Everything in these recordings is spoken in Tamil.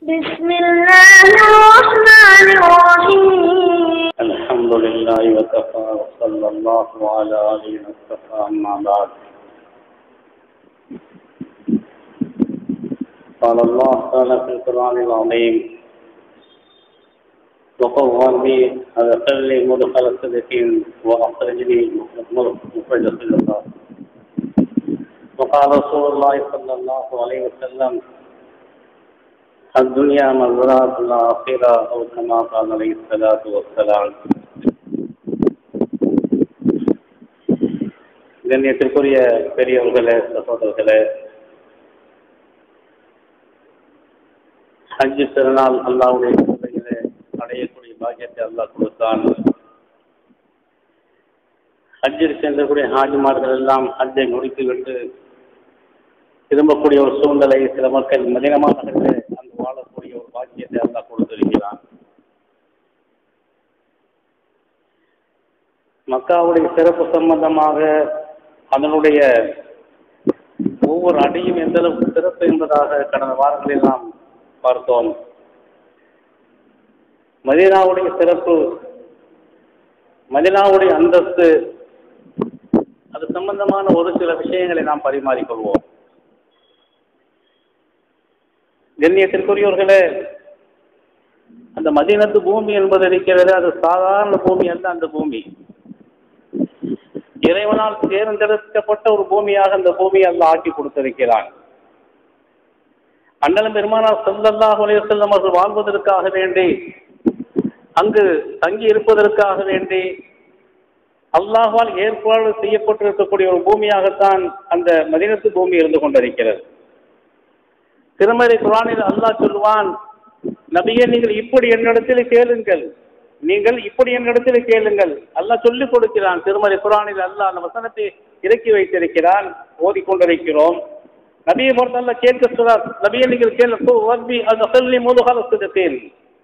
بسم الله الرحمن الرحيم الحمد لله وكفى وصلى الله على آله وصحبه أما بعد قال الله تعالى في القرآن العظيم وقل ربي أدخل لي مدخل صدق وأخرجني مخرج صدق وقال رسول الله صلى الله عليه وسلم الدنيا مزرعة الآخرة أو كما قال عليه الصلاة والسلام கண்ணியத்திற்குரிய பெரியவர்களே சகோதரர்களே ஹஜ் திருநாள் அல்லாவுடைய சிந்தையிலே அடையக்கூடிய பாக்கியத்தை அல்லாஹ் கொடுத்தான் ஹஜ்ஜில் சென்றக்கூடிய ஹாஜிமார்கள் எல்லாம் ஹஜ்ஜை முடித்துவிட்டு திரும்பக்கூடிய ஒரு சூழ்நிலை சில மக்கள் மதினமா நகரில் அங்கு வாழக்கூடிய ஒரு பாக்கியத்தை அல்லாஹ் கொடுத்திருக்கிறான் மக்காவுடைய சிறப்பு சம்பந்தமாக அதனுடைய ஒவ்வொரு அடியும் எந்த அளவுக்கு சிறப்பு என்பதாக கடந்த வாரங்களில் நாம் பார்த்தோம் மதீனாவுடைய சிறப்பு மதினாவுடைய அந்தஸ்து அது சம்பந்தமான ஒரு சில விஷயங்களை நாம் பரிமாறிக்கொள்வோம் கண்ணியத்திற்குரியவர்களே அந்த மதீனத்து பூமி என்பது இருக்கிறது அது சாதாரண பூமி அல்ல அந்த பூமி இறைவனால் தேர்ந்தெடுக்கப்பட்ட ஒரு பூமியாக அந்த பூமியை அல்ல ஆக்கி கொடுத்திருக்கிறான் அண்ணலும் பெருமானார் சொல்லல்லாஹ் செல்லும் அவர்கள் வாழ்வதற்காக வேண்டி அங்கு தங்கி இருப்பதற்காக வேண்டி அல்லாஹால் ஏற்பாடு செய்யப்பட்டிருக்கக்கூடிய ஒரு பூமியாகத்தான் அந்த மதினத்து பூமி இருந்து கொண்டிருக்கிறது திருமறை குரானில் அல்லாஹ் சொல்லுவான் நபியே நீங்கள் இப்படி என்னிடத்தில் கேளுங்கள் நீங்கள் இப்படி என்னிடத்தில் கேளுங்கள் அல்லாஹ் சொல்லிக் கொடுக்கிறான் திருமறை குரானில் அல்லாஹ் அந்த வசனத்தை இறக்கி வைத்திருக்கிறான் ஓதிக்கொண்டிருக்கிறோம் நபியை பொறுத்த அல்ல கேட்க சொல்றார் நபியை நீங்கள் கேளு ரப்பி அது சொல்லி முதுகால சுதத்தேன்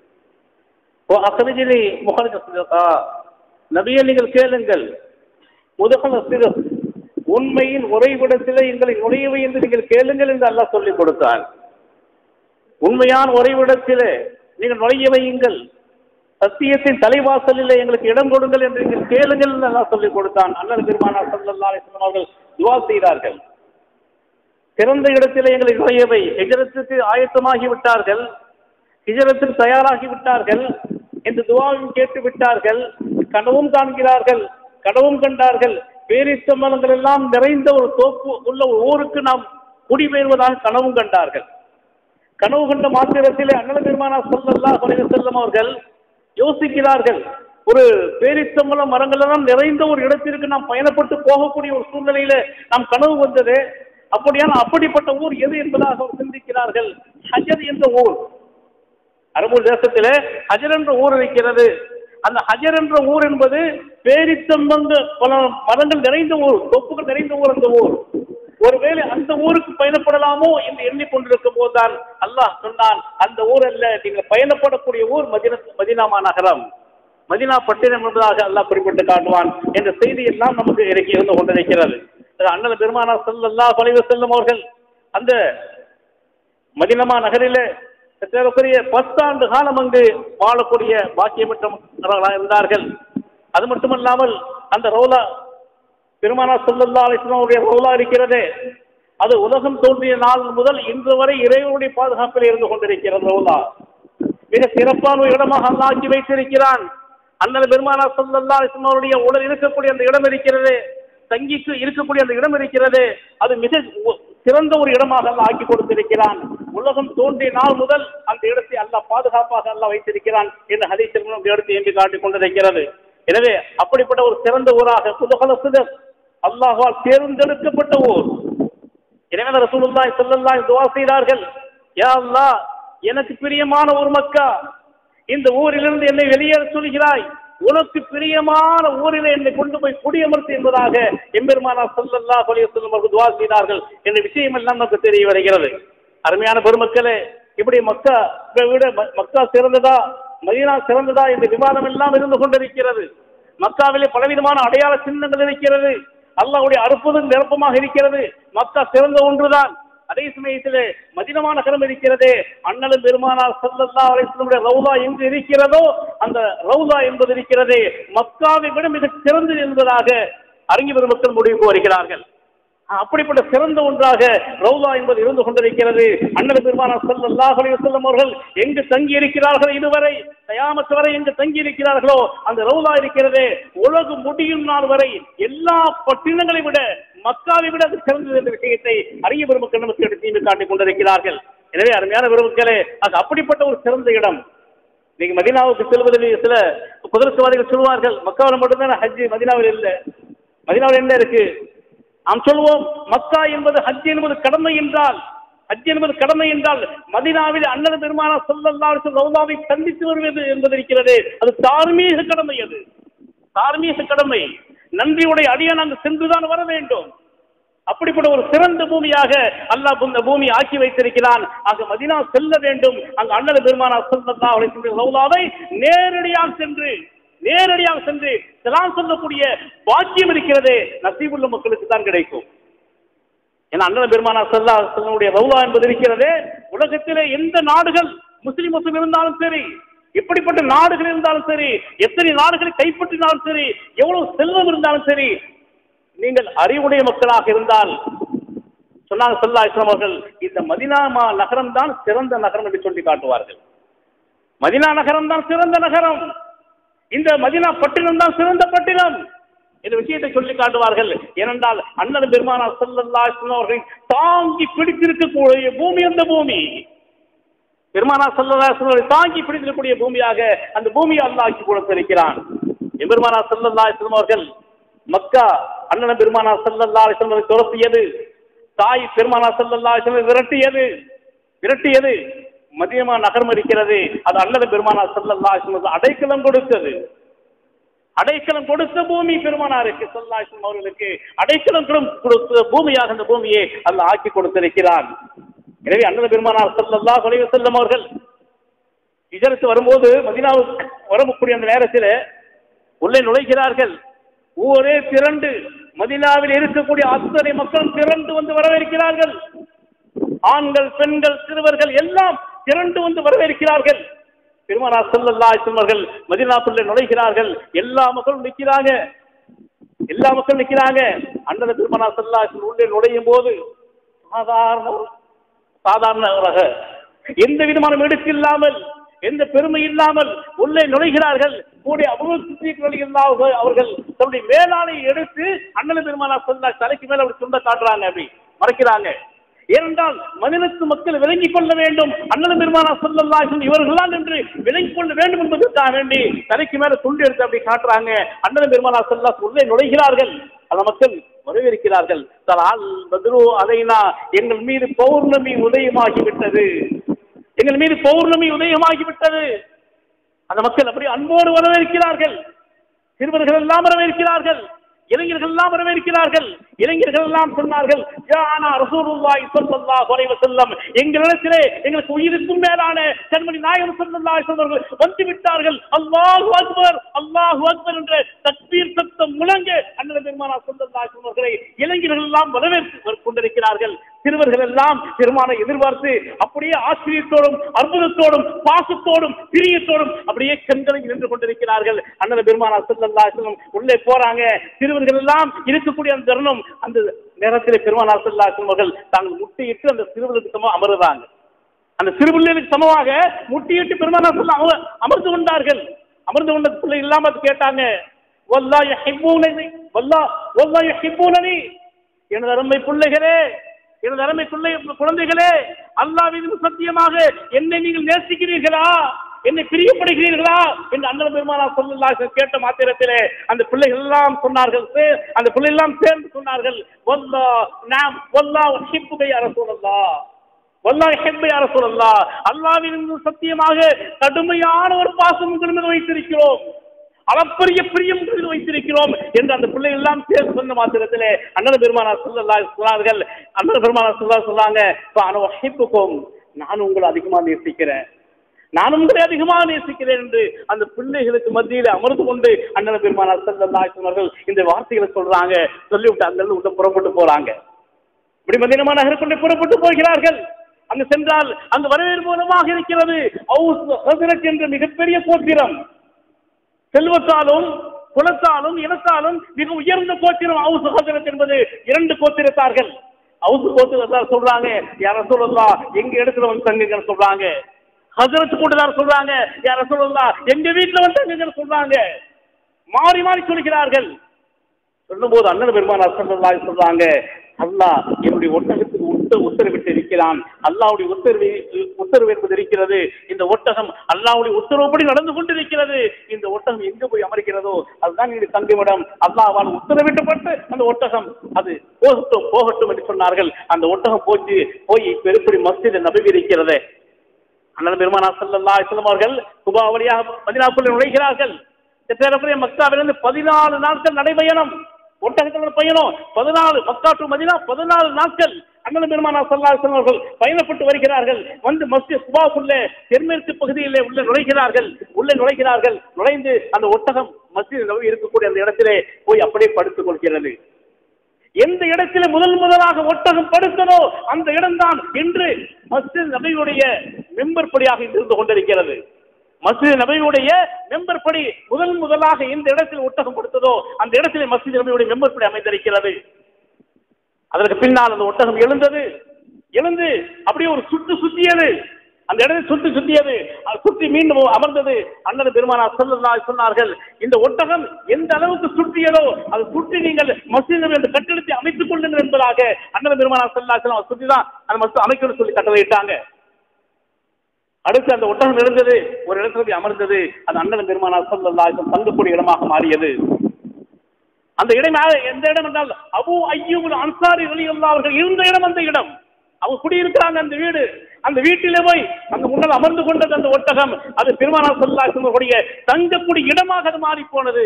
ஓ அசரிஜிலி முகலிக சுதத்தா நபியை நீங்கள் கேளுங்கள் முதுகல சிறு உண்மையின் உறைவிடத்திலே எங்களை நுழையவை என்று நீங்கள் கேளுங்கள் என்று அல்லாஹ் சொல்லிக் கொடுத்தான் உண்மையான உறைவிடத்திலே நீங்கள் நுழைய வையுங்கள் சத்தியத்தின் தலைவாசலில் எங்களுக்கு இடம் கொடுங்கள் என்று நீங்கள் கேளுங்கள் என்று அல்லாஹ் சொல்லிக் கொடுத்தான் அண்ணன் பெருமானார் சல்லல்லா அலிஸ்லாம் அவர்கள் துவா செய்தார்கள் சிறந்த இடத்திலே எங்களை நுழையவை ஹிஜரத்துக்கு ஆயத்தமாகி விட்டார்கள் ஹிஜரத்துக்கு தயாராகி விட்டார்கள் என்று துவாவையும் கேட்டு விட்டார்கள் கனவும் காண்கிறார்கள் கனவும் கண்டார்கள் பேரிச்சம்பளங்கள் எல்லாம் நிறைந்த ஒரு தோப்பு உள்ள ஒரு ஊருக்கு நாம் குடிபெயர்வதாக கனவும் கண்டார்கள் கனவு கண்ட மாத்திரத்திலே அண்ணன் பெருமானா சொல்லல்லா குறைய செல்லும் அவர்கள் யோசிக்கிறார்கள் ஒரு பேரிச்சம்பள மரங்கள் எல்லாம் நிறைந்த ஒரு இடத்திற்கு நாம் பயணப்பட்டு போகக்கூடிய ஒரு சூழ்நிலையில நாம் கனவு வந்தது அப்படியான அப்படிப்பட்ட ஊர் எது என்பதாக அவர் சிந்திக்கிறார்கள் ஹஜர் என்ற ஊர் அரபு தேசத்திலே ஹஜர் என்ற ஊர் இருக்கிறது அந்த ஹஜர் என்ற ஊர் என்பது பேரித்தம்பங்க பல மரங்கள் நிறைந்த ஊர் தொப்புகள் நிறைந்த ஊர் அந்த ஊர் ஒருவேளை அந்த ஊருக்கு பயணப்படலாமோ என்று எண்ணிக்கொண்டிருக்கும் போதுதான் அல்லாஹ் சொன்னான் அந்த ஊர் அல்ல நீங்கள் பயணப்படக்கூடிய ஊர் மதின மதினாமா நகரம் மதினா பட்டினம் என்பதாக அல்லாஹ் குறிப்பிட்டு காட்டுவான் என்ற செய்தி எல்லாம் நமக்கு இறக்கி இருந்து கொண்டிருக்கிறது அண்ணன் பெருமானார் செல்லல்லா தொலைவு செல்லும் அவர்கள் அந்த மதினமா நகரிலே சேரக்கூடிய பத்தாண்டு காலம் அங்கு வாழக்கூடிய பாக்கியமற்றவர்களாக இருந்தார்கள் அது மட்டுமல்லாமல் அந்த ரோலா பெருமானா சொல்லல்லா அலிஸ்லாமுடைய ரோலா இருக்கிறது அது உலகம் தோன்றிய நாள் முதல் இன்று வரை இறைவனுடைய பாதுகாப்பில் இருந்து கொண்டிருக்கிறது ரோலா மிக சிறப்பான ஒரு இடமாக அல்லாக்கி வைத்திருக்கிறான் அண்ணன் பெருமானா சொல்லல்லா அலிஸ்லாமுடைய உடல் இருக்கக்கூடிய அந்த இடம் இருக்கிறது தங்கிக்கு இருக்கக்கூடிய அந்த இடம் இருக்கிறது அது மிக சிறந்த ஒரு இடமாக அல்ல ஆக்கி கொடுத்திருக்கிறான் உலகம் தோன்றிய நாள் முதல் அந்த இடத்தை அல்லாஹ் பாதுகாப்பாக அல்ல வைத்திருக்கிறான் என்று ஹதீசர்களும் அந்த இடத்தை ஏந்தி காட்டிக் கொண்டிருக்கிறது எனவே அப்படிப்பட்ட ஒரு சிறந்த ஊராக புதுகல சுதர் அல்லாஹால் தேர்ந்தெடுக்கப்பட்ட ஊர் எனவே ரசூலுல்லாய் சொல்லல்லாய் துவா செய்தார்கள் யா அல்லாஹ் எனக்கு பிரியமான ஒரு மக்கா இந்த ஊரிலிருந்து என்னை வெளியேற சொல்கிறாய் உனக்கு பிரியமான ஊரில் என்னை கொண்டு போய் குடியமர்த்து என்பதாக எம்பெருமானா சொல்லல்லா கொலைய சொல்லும் துவா செய்தார்கள் என்ற விஷயம் எல்லாம் நமக்கு தெரிய வருகிறது அருமையான பெருமக்களே இப்படி மக்கா விட மக்கா சிறந்ததா மதீனா சிறந்ததா என்ற விவாதம் எல்லாம் இருந்து கொண்டிருக்கிறது மக்காவிலே பலவிதமான அடையாள சின்னங்கள் இருக்கிறது அல்லாவுடைய அற்புதம் நிரப்பமாக இருக்கிறது மக்கா சிறந்த ஒன்றுதான் அதே சமயத்தில் மதினமா நகரம் இருக்கிறது அண்ணலும் பெருமானார் சல்லல்லா அலிஸ்லமுடைய ரவுலா எங்கு இருக்கிறதோ அந்த ரவுலா என்பது இருக்கிறது மக்காவை விட மிக சிறந்தது என்பதாக அறிஞர் பெருமக்கள் முடிவுக்கு வருகிறார்கள் அப்படிப்பட்ட சிறந்த ஒன்றாக ரவுலா என்பது இருந்து கொண்டிருக்கிறது அண்ணல் பெருமானார் ஸல்லல்லாஹு அலைஹி வஸல்லம் அவர்கள் எங்கு தங்கி இருக்கிறார்கள் இதுவரை கயாமத் வரை எங்கு தங்கி இருக்கிறார்களோ அந்த ரவுலா இருக்கிறது உலகு முடியும் நாள் வரை எல்லா பட்டினங்களை விட மக்காவை விட அது சிறந்தது என்ற விஷயத்தை அறிய பெருமக்கள் நமக்கு எடுத்து காட்டிக் கொண்டிருக்கிறார்கள் எனவே அருமையான பெருமக்களே அது அப்படிப்பட்ட ஒரு சிறந்த இடம் நீங்க மதீனாவுக்கு செல்வதில் சில குதிரசுவாதிகள் சொல்வார்கள் மக்காவில் மட்டும்தான் ஹஜ் மதீனாவில் இல்லை மதீனாவில் என்ன இருக்கு நாம் சொல்வோம் மக்கா என்பது ஹஜ் என்பது கடமை என்றால் ஹஜ் என்பது கடமை என்றால் மதினாவில் அண்ணன் பெருமான சொல்லல்லா ரவுதாவை சந்தித்து வருவது என்பது இருக்கிறது அது தார்மீக கடமை அது தார்மீக கடமை நன்றியுடைய அடியான் அங்கு சென்றுதான் வர வேண்டும் அப்படிப்பட்ட ஒரு சிறந்த பூமியாக அல்லாஹ் இந்த பூமி ஆக்கி வைத்திருக்கிறான் அங்கு மதினா செல்ல வேண்டும் அங்கு அண்ணன் பெருமானா சொல்லல்லா ரவுதாவை நேரடியாக சென்று நேரடியாக சென்று செலாம் சொல்லக்கூடிய பாக்கியம் இருக்கிறது நசீபுள்ள மக்களுக்கு தான் கிடைக்கும் ஏன்னா அண்ணன் பெருமானா சல்லா சொல்லனுடைய ரவுலா என்பது இருக்கிறது உலகத்திலே எந்த நாடுகள் முஸ்லிம் முஸ்லிம் இருந்தாலும் சரி எப்படிப்பட்ட நாடுகள் இருந்தாலும் சரி எத்தனை நாடுகளை கைப்பற்றினாலும் சரி எவ்வளவு செல்வம் இருந்தாலும் சரி நீங்கள் அறிவுடைய மக்களாக இருந்தால் சொன்னாங்க சல்லா இஸ்லாம் அவர்கள் இந்த மதினா மா- நகரம் தான் சிறந்த நகரம் என்று சொல்லி காட்டுவார்கள் மதினா நகரம் தான் சிறந்த நகரம் இந்த மதினா பட்டினம் தான் சிறந்த பட்டினம் இந்த விஷயத்தை சொல்லி காட்டுவார்கள் ஏனென்றால் அண்ணன் பெருமானா சல்லல்லா அவர்கள் தாங்கி பிடித்திருக்கக்கூடிய பூமி அந்த பூமி பெருமானா சல்லல்லா அவர்களை தாங்கி பிடித்திருக்கக்கூடிய பூமியாக அந்த பூமியை அல்லாஹ் ஆக்கி கொடுத்திருக்கிறான் எம்பெருமானா சல்லல்லா அலிஸ்லாம் அவர்கள் மக்கா அண்ணன் பெருமானா சல்லல்லா அலிஸ்லாம் அவர்களை துரத்தியது தாய் பெருமானா சல்லல்லா அலிஸ்லாம் விரட்டியது விரட்டியது மதியமா நகரம் இருக்கிறது அது அல்லது பெருமானா சல்லல்லா அலிஸ்லாம் அவர்கள் அடைக்கலம் கொடுத்தது அடைக்கலம் கொடுத்த பூமி பெருமானாருக்கு சல்லாஹம் அவர்களுக்கு அடைக்கலம் கொடு- கொடுத்த பூமியாக அந்த பூமியை அல்ல ஆக்கி கொடுத்திருக்கிறான் எனவே அண்ணன் பெருமானார் சல்லல்லா அலைஹி வஸல்லம் அவர்கள் இஜரத்து வரும்போது மதீனாவுக்கு வரக்கூடிய அந்த நேரத்தில் உள்ளே நுழைகிறார்கள் ஊரே திரண்டு மதீனாவில் இருக்கக்கூடிய அத்தனை மக்கள் திரண்டு வந்து வரவேற்கிறார்கள் ஆண்கள் பெண்கள் சிறுவர்கள் எல்லாம் திரண்டு வந்து வரவேற்கிறார்கள் பெருமானார் ஸல்லல்லாஹு அலைஹி வஸல்லம் அவர்கள் மதீனாக்குள்ளே நுழைகிறார்கள் எல்லா மக்களும் நிற்கிறாங்க எல்லா மக்களும் நிற்கிறாங்க அண்ணன் பெருமானார் ஸல்லல்லாஹு அலைஹி வஸல்லம் உள்ளே நுழையும் போது சாதாரண ஒரு சாதாரண எந்த விதமான மிடுக்கு இல்லாமல் எந்த பெருமை இல்லாமல் உள்ளே நுழைகிறார்கள் கூடிய அபூர்வ அவர்கள் தன்னுடைய மேலானை எடுத்து அண்ணன் பெருமானா சொல்ல தலைக்கு மேல அப்படி சுண்ட காட்டுறாங்க அப்படி மறைக்கிறாங்க ஏனென்றால் மனிதத்து மக்கள் விளங்கிக் கொள்ள வேண்டும் அண்ணன் பெருமானா சொல்லலாம் இவர்கள்தான் என்று விளங்கிக் கொள்ள வேண்டும் என்பதற்காக வேண்டி தலைக்கு மேல துண்டு எடுத்து அப்படி காட்டுறாங்க அண்ணன் பெருமானா சொல்லா உள்ளே நுழைகிறார்கள் அந்த மக்கள் வரவேற்கிறார்கள் தலால் பத்ரு அதைனா எங்கள் மீது பௌர்ணமி உதயமாகி விட்டது எங்கள் மீது பௌர்ணமி உதயமாகி விட்டது அந்த மக்கள் அப்படி அன்போடு வரவேற்கிறார்கள் சிறுவர்கள் எல்லாம் வரவேற்கிறார்கள் இளைஞர்கள் எல்லாம் வரவேற்கிறார்கள் இளைஞர்கள் எல்லாம் சொன்னார்கள் ஜானா ரசூலுல்லாஹி ஸல்லல்லாஹு அலைஹி வஸல்லம் எங்களிடத்திலே எங்களுக்கு உயிருக்கும் மேலான கண்மணி நாயகம் ஸல்லல்லாஹு அலைஹி வஸல்லம் அவர்கள் வந்து விட்டார்கள் அல்லாஹு அக்பர் அல்லாஹு அக்பர் என்ற தக்பீர் சத்தம் முழங்க அண்ணன் பெருமானா ஸல்லல்லாஹு அலைஹி வஸல்லம் அவர்களை இளைஞர்கள் எல்லாம் வரவேற்று கொண்டிருக்கிறார்கள் சிறுவர்கள் எல்லாம் பெருமானை எதிர்பார்த்து அப்படியே ஆச்சரியத்தோடும் அற்புதத்தோடும் பாசத்தோடும் பிரியத்தோடும் அப்படியே கண்களை நின்று கொண்டிருக்கிறார்கள் அண்ணன் பெருமானா ஸல்லல்லாஹு அலைஹி வஸல்லம் உள்ளே போறாங்க சிறுவர்கள் எல்லாம் இருக்கக்கூடிய அந்த தருணம் அந்த நேரத்தில் பெருமானா ஸல்லல்லாஹு அலைஹி வஸல்லம் அவர்கள் தாங்கள் முட்டியிட்டு அந்த சிறுவர்களுக்கு சமம் அமருறாங்க அந்த சிறுபிள்ளைகளுக்கு சமமாக முட்டியிட்டு பெருமானா சொல்ல அவங்க அமர்ந்து கொண்டார்கள் அமர்ந்து கொண்ட பிள்ளை இல்லாம அது கேட்டாங்க வல்லா யஹிப்பூனனி வல்லா வல்லா யஹிப்பூனனி எனது அருமை பிள்ளைகளே எனது அருமை பிள்ளை குழந்தைகளே அல்லாஹ்வின் சத்தியமாக என்னை நீங்கள் நேசிக்கிறீர்களா என்னை பிரியப்படுகிறீர்களா என்று அண்ணன் பெருமானா சொல்லலாம் கேட்ட மாத்திரத்திலே அந்த பிள்ளைகள் எல்லாம் சொன்னார்கள் சே- அந்த பிள்ளை எல்லாம் சேர்ந்து சொன்னார்கள் வல்லா நாம் வல்லா ஹிப்புகை அரசூலல்லா வல்லாஹ் ஹெப்பை அரசூலல்லா அல்லாவின் சத்தியமாக கடுமையான ஒரு பாசம் உங்கள் மீது வைத்திருக்கிறோம் அளப்பரிய பிரியம் உங்கள் மீது வைத்திருக்கிறோம் என்று அந்த பிள்ளை எல்லாம் சேர்ந்து சொன்ன மாத்திரத்திலே அண்ணன் பெருமானா சொல்லல்லா சொன்னார்கள் அண்ணன் பெருமானா சொல்லா சொன்னாங்க ஹிப்புக்கும் நான் உங்களை அதிகமா நேசிக்கிறேன் நான் உங்களை அதிகமாக நேசிக்கிறேன் என்று அந்த பிள்ளைகளுக்கு மத்தியில் அமர்ந்து கொண்டு அண்ணன் பெருமானார் செல்லல்லா சொன்னார்கள் இந்த வார்த்தைகளை சொல்றாங்க சொல்லிவிட்டு அந்த விட்டு புறப்பட்டு போறாங்க இப்படி மதினமா நகருக்குள்ளே புறப்பட்டு போகிறார்கள் அங்கு சென்றால் அந்த வரவேற்பு மூலமாக இருக்கிறது அவுஸ் ஹஸ்ரத் என்ற மிகப்பெரிய கோத்திரம் செல்வத்தாலும் குலத்தாலும் இனத்தாலும் மிக உயர்ந்த கோத்திரம் அவுஸ் ஹசரத் என்பது இரண்டு கோத்திரத்தார்கள் அவுஸ் கோத்திரத்தார் சொல்றாங்க யார சொல்லலாம் எங்க இடத்துல வந்து தங்குங்கன்னு சொல்றாங்க ஹசரத் கூட்டத்தார் சொல்றாங்க யார சொல்லலாம் எங்க வீட்டுல வந்து தங்குங்கன்னு சொல்றாங்க மாறி மாறி சொல்கிறார்கள் சொல்லும்போது அண்ணன் பெருமானார் ஸல்லல்லாஹு சொல்றாங்க அல்லாஹ் என்னுடைய ஒட்டகத்துக்கு உத்த உத்தரவிட்டு இருக்கிறான் அல்லாஹ்வுடைய உத்தரவு உத்தரவு என்பது இருக்கிறது இந்த ஒட்டகம் அல்லாஹ்வுடைய உத்தரவுப்படி நடந்து கொண்டிருக்கிறது இந்த ஒட்டகம் எங்க போய் அமர்கிறதோ அதுதான் என்னுடைய தங்குமிடம் அல்லாஹ்வால் உத்தரவிட்டப்பட்டு அந்த ஒட்டகம் அது போகட்டும் போகட்டும் என்று சொன்னார்கள் அந்த ஒட்டகம் போச்சு போய் பெருப்படி மஸ்ஜித் நபி இருக்கிறது அண்ணன் பெருமானார் ஸல்லல்லாஹு அலைஹி வஸல்லம் அவர்கள் குபா வழியாக மதீனாவுக்குள் நுழைகிறார்கள் திட்டப்படிய மக்காவிலிருந்து பதினாலு நாட்கள் நடைபயணம் ஒட்டகத்தில் பயணம் பதினாலு மக்கா டு மதினா பதினாலு நாட்கள் அண்ணன் பெருமானா சல்லா அவர்கள் பயணப்பட்டு வருகிறார்கள் வந்து மஸ்ஜித் குபாவுக்குள்ளே தென்மேற்கு பகுதியிலே உள்ள நுழைகிறார்கள் உள்ளே நுழைகிறார்கள் நுழைந்து அந்த ஒட்டகம் மஸ்ஜித் நபி இருக்கக்கூடிய அந்த இடத்திலே போய் அப்படியே படுத்துக் கொள்கிறது எந்த இடத்திலே முதல் முதலாக ஒட்டகம் படுத்ததோ அந்த இடம்தான் இன்று மஸ்ஜித் நபியுடைய மெம்பர் படியாக இருந்து கொண்டிருக்கிறது மஸ்ஜித் நபியுடைய மெம்பர் படி முதல் முதலாக எந்த இடத்தில் ஒட்டகம் கொடுத்ததோ அந்த இடத்திலே மஸ்ஜித் நபியுடைய மெம்பர் படி அமைந்திருக்கிறது அதற்கு பின்னால் அந்த ஒட்டகம் எழுந்தது எழுந்து அப்படியே ஒரு சுற்று சுற்றியது அந்த இடத்தை சுற்றி சுற்றியது அது சுற்றி மீண்டும் அமர்ந்தது அண்ணன் பெருமானார் சொல்லா சொன்னார்கள் இந்த ஒட்டகம் எந்த அளவுக்கு சுற்றியதோ அது சுற்றி நீங்கள் மசீத் என்ற கட்டிடத்தை அமைத்துக் கொள்ளுங்கள் என்பதாக அண்ணன் பெருமானார் சொல்லா சுற்றி தான் அந்த மசூத் அமைக்கணும்னு சொல்லி கட்டளையிட்டாங்க அடுத்து அந்த ஒட்டகம் எழுந்தது ஒரு இடத்துல போய் அமர்ந்தது அந்த அண்ணன் பெருமானார் சொல்லல்லா தங்கக்கூடிய இடமாக மாறியது அந்த இடம் யா- எந்த இடம் என்றால் அபு ஐயூபுல் அன்சாரி ரலியல்லாஹு அவர்கள் இருந்த இடம் அந்த இடம் அவங்க குடியிருக்கிறாங்க அந்த வீடு அந்த வீட்டிலே போய் அங்க முன்னால் அமர்ந்து கொண்டது அந்த ஒட்டகம் அது பெருமானார் சொல்லக்கூடிய தங்கக்கூடிய இடமாக அது மாறி போனது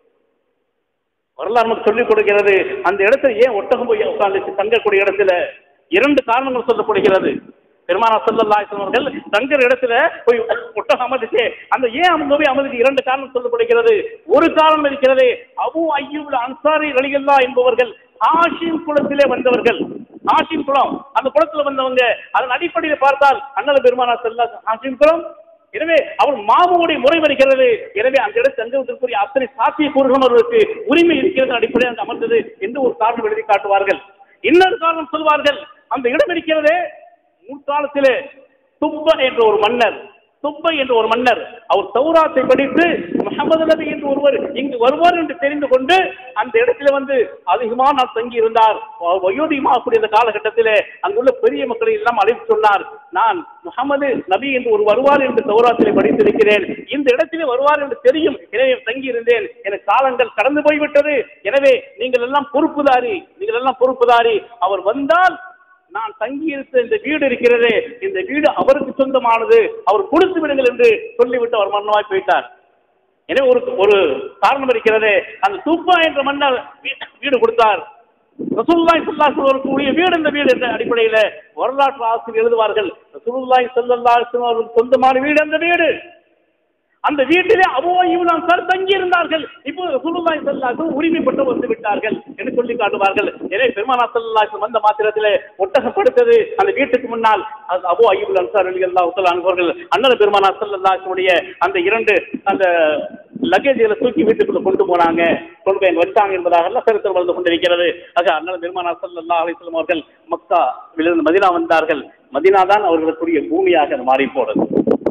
வரலாறு நமக்கு சொல்லிக் கொடுக்கிறது அந்த இடத்துல ஏன் ஒட்டகம் போய் உட்கார்ந்துச்சு தங்கக்கூடிய இடத்துல இரண்டு காரணங்கள் சொல்லப்படுகிறது பெருமானா சல்லல்லாஹு அலைஹி அவர்கள் தங்குற இடத்துல போய் ஒட்டகம் அமர்ந்துச்சு அந்த ஏன் அவங்க போய் அமர்ந்து இரண்டு காரணம் சொல்லப்படுகிறது ஒரு காரணம் இருக்கிறது அபு ஐயூப் அன்சாரி ரலியல்லா என்பவர்கள் ஹாஷிம் குலத்திலே வந்தவர்கள் ஹாஷிம் குலம் அந்த குலத்துல வந்தவங்க அதன் அடிப்படையில் பார்த்தால் அண்ணல் பெருமானா செல்லா ஹாஷிம் குலம் எனவே அவர் மாமுடைய முறை வருகிறது எனவே அந்த இடத்தில் தங்குவதற்குரிய அத்தனை சாத்திய கூறுகளும் அவர்களுக்கு உரிமை இருக்கிறது அடிப்படையில் அங்கு அமர்ந்தது என்று ஒரு காரணம் எழுதி காட்டுவார்கள் இன்னொரு காரணம் சொல்வார்கள் அந்த இடம் இருக்கிறதே முற்காலத்திலே துப்ப என்ற ஒரு மன்னர் துப்பை என்ற ஒரு மன்னர் அவர் தௌராத்தை படித்து முகமது நபி என்று ஒருவர் இங்கு வருவார் என்று தெரிந்து கொண்டு அந்த இடத்துல வந்து அதிகமாக நான் தங்கி இருந்தார் வயோதிகமாகக்கூடிய இந்த காலகட்டத்திலே அங்குள்ள பெரிய மக்களை எல்லாம் அழைத்து சொன்னார் நான் முகமது நபி என்று ஒரு வருவார் என்று தௌராத்திலே படித்திருக்கிறேன் இந்த இடத்திலே வருவார் என்று தெரியும் எனவே தங்கி இருந்தேன் எனக்கு காலங்கள் கடந்து போய்விட்டது எனவே நீங்கள் எல்லாம் பொறுப்புதாரி நீங்கள் எல்லாம் பொறுப்புதாரி அவர் வந்தால் நான் தங்கியிருந்த இந்த வீடு இருக்கிறதே இந்த வீடு அவருக்கு சொந்தமானது அவர் கொடுத்து விடுங்கள் என்று சொல்லிவிட்டு அவர் மன்னமாய் போயிட்டார் எனவே ஒரு ஒரு காரணம் இருக்கிறது அந்த தூப்பா என்ற மன்னர் வீ- வீடு கொடுத்தார் ரசூலுல்லாஹி ஸல்லல்லாஹு அலைஹி வஸல்லம் கூடிய வீடு இந்த வீடு என்ற அடிப்படையில் வரலாற்று ஆசிரியர் எழுதுவார்கள் ரசூலுல்லாஹி ஸல்லல்லாஹு அலைஹி வஸல்லம் அவர்களுக்கு சொந்தமான வீடு அந்த வீடு அந்த வீட்டிலே அபோயும் நாம் சார் தங்கி இருந்தார்கள் இப்போ ரசூலுல்லாஹி ஸல்லல்லாஹு அலைஹி உரிமைப்பட்டு வந்து விட்டார்கள் என்று சொல்லி காட்டுவார்கள் எனவே பெருமானா ஸல்லல்லாஹு அலைஹி வஸல்லம் வந்த மாத்திரத்திலே ஒட்டகம் படுத்தது அந்த வீட்டுக்கு முன்னால் அது அபு அய்யூப் அன்சார் ரலியல்லாஹு தஆலா அன்ஹு அண்ணன் பெருமானா ஸல்லல்லாஹு அலைஹி உடைய அந்த இரண்டு அந்த லக்கேஜ்களை தூக்கி வீட்டுக்குள்ள கொண்டு போனாங்க கொண்டு போய் அங்க வச்சாங்க என்பதாக எல்லாம் சரித்திரம் வந்து கொண்டிருக்கிறது ஆக அண்ணன் பெருமானா ஸல்லல்லாஹு அலைஹி வஸல்லம் அவர்கள் மக்கா விலிருந்து மதீனா வந்தார்கள் மதீனா தான் அவர்களுக்குரிய பூமியாக அது மாறி போனது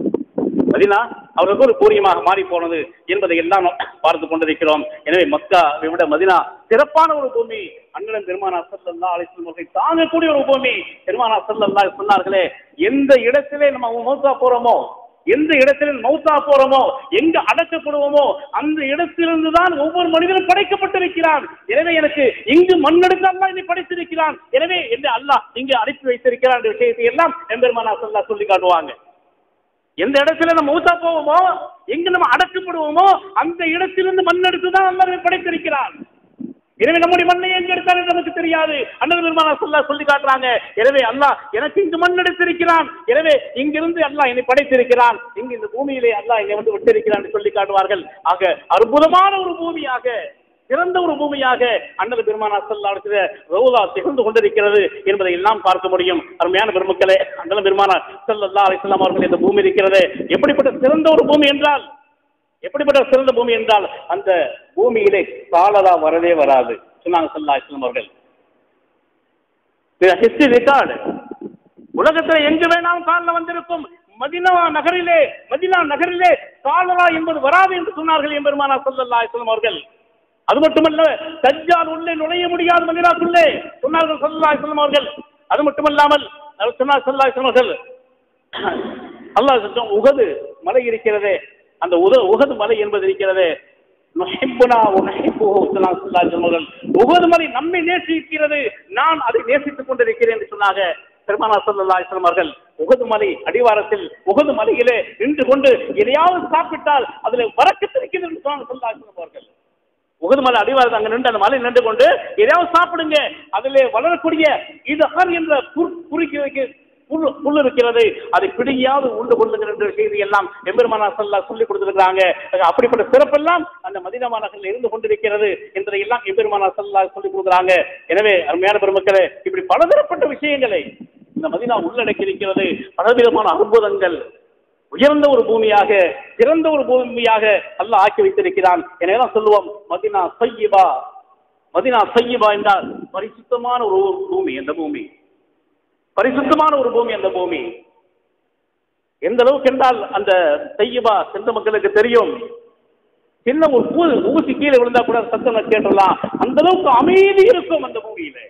மதினா அவர்களுக்கு ஒரு பூரியமாக மாறி போனது என்பதை எல்லாம் நாம் பார்த்து கொண்டிருக்கிறோம் எனவே மக்கா விட மதினா சிறப்பான ஒரு பூமி அண்ணன் பெருமானா சல்லல்லா அலிஸ்லம் அவர்கள் தாங்கக்கூடிய ஒரு பூமி பெருமானா சல்லல்லா சொன்னார்களே எந்த இடத்திலே நம்ம மௌத்தா போறோமோ எந்த இடத்துல மௌத்தா போறோமோ எங்க அடக்கப்படுவோமோ அந்த இடத்திலிருந்து தான் ஒவ்வொரு மனிதனும் படைக்கப்பட்டிருக்கிறான் எனவே எனக்கு இங்கு மண்ணெடுத்து அல்லாஹ் என்னை படைத்திருக்கிறான் எனவே என்று அல்லாஹ் இங்கு அனுப்பி வைத்திருக்கிறான் என்ற விஷயத்தை எல்லாம் எம்பெருமானா சல்லா சொல்லி காட்டுவாங்க எந்த இடத்துல நம்ம மூத்தா போவோமோ எங்க நம்ம அடக்கப்படுவோமோ அந்த இடத்திலிருந்து மண் எடுத்து தான் அல்லாஹ் படைத்திருக்கிறான் எனவே நம்முடைய மண்ணை எங்க எடுத்தாலும் நமக்கு தெரியாது அண்ணன் பெருமானா சொல்லா சொல்லி காட்டுறாங்க எனவே அல்லாஹ் எனக்கு இங்கு மண் எடுத்திருக்கிறான் எனவே இங்கிருந்து அல்லாஹ் என்னை படைத்திருக்கிறான் இங்கு இந்த பூமியிலே அல்லாஹ் என்னை வந்து விட்டிருக்கிறான் என்று சொல்லி காட்டுவார்கள் ஆக அற்புதமான ஒரு பூமியாக சிறந்த ஒரு பூமியாக அண்ணல் பெருமானா செல்லாடுகிற ரவுலா திகழ்ந்து கொண்டிருக்கிறது என்பதை எல்லாம் பார்க்க முடியும் அருமையான பெருமக்களே அண்ணல் பெருமானா செல்லல்லா அலிஸ்லாம் அவர்கள் இந்த பூமி இருக்கிறது எப்படிப்பட்ட சிறந்த ஒரு பூமி என்றால் எப்படிப்பட்ட சிறந்த பூமி என்றால் அந்த பூமியிலே காலரா வரவே வராது சொன்னாங்க சல்லா இஸ்லாம் அவர்கள் ஹிஸ்டரி ரெக்கார்டு உலகத்தில் எங்கு வேணாலும் காலில் வந்திருக்கும் மதினா நகரிலே மதினா நகரிலே காலரா என்பது வராது என்று சொன்னார்கள் எம்பெருமானா சல்லல்லா இஸ்லாம் அவர்கள் அது மட்டுமல்ல தஜ்ஜால் உள்ளே நுழைய முடியாது மதினாக்குள்ளே சொன்னார்கள் சல்லல்லா இஸ்லாம் அவர்கள் அது மட்டுமல்லாமல் அவர் சொன்னார் சல்லல்லா இஸ்லாம் அவர்கள் அல்லாஹ் சொல்றான், உகது மலை இருக்கிறதே அந்த உத உகது மலை என்பது இருக்கிறதே நுஹிப்புனா உனஹிப்புஹு ஸல்லல்லாஹு அலைஹி வஸல்லம். உகது மலை நம்மை நேசிக்கிறது நான் அதை நேசித்துக் கொண்டிருக்கிறேன் என்று சொன்னாங்க பெருமானா ஸல்லல்லாஹு அலைஹி வஸல்லம் அவர்கள் உகது மலை அடிவாரத்தில் உகது மலையிலே நின்று கொண்டு எதையாவது சாப்பிட்டால் அதில் வரக்கத்து இருக்கிறது என்று சொன்னாங்க ஸல்லல்லாஹு அலைஹி வஸல்லம் அவர்கள் உகது மலை அடிவாரத்தில் அங்க நின்று அந்த மலை நின்று கொண்டு எதையாவது சாப்பிடுங்க அதிலே வளரக்கூடிய இது அகர் என்ற புல் குறிக்க வைக்க புல் புல் இருக்கிறது அதை பிடியாவது உண்டு கொள்ளுங்கள் என்ற செய்தி எல்லாம் எம்பெருமானா சல்லா சொல்லி கொடுத்திருக்கிறாங்க அப்படிப்பட்ட சிறப்பெல்லாம் அந்த மதினா மாநகரில் இருந்து கொண்டிருக்கிறது என்பதை எல்லாம் எம்பெருமானா சல்லா சொல்லி கொடுக்குறாங்க எனவே அருமையான பெருமக்களே இப்படி பலதரப்பட்ட விஷயங்களை இந்த மதினா உள்ளடக்கி இருக்கிறது பலவிதமான அற்புதங்கள் உயர்ந்த ஒரு பூமியாக சிறந்த ஒரு பூமியாக அல்லாஹ் ஆக்கி வைத்திருக்கிறான் எனவே தான் சொல்லுவோம் மதினா சையிபா மதினா சையிபா என்றால் பரிசுத்தமான ஒரு பூமி அந்த பூமி பரிசுத்தமான ஒரு பூமி அந்த பூமி எந்த அளவுக்கு என்றால் அந்த சையிபா சென்ற மக்களுக்கு தெரியும் சின்ன ஒரு பூ ஊசி கீழே விழுந்தா கூட சத்தம் கேட்டுடலாம் அந்த அளவுக்கு அமைதி இருக்கும் அந்த பூமியில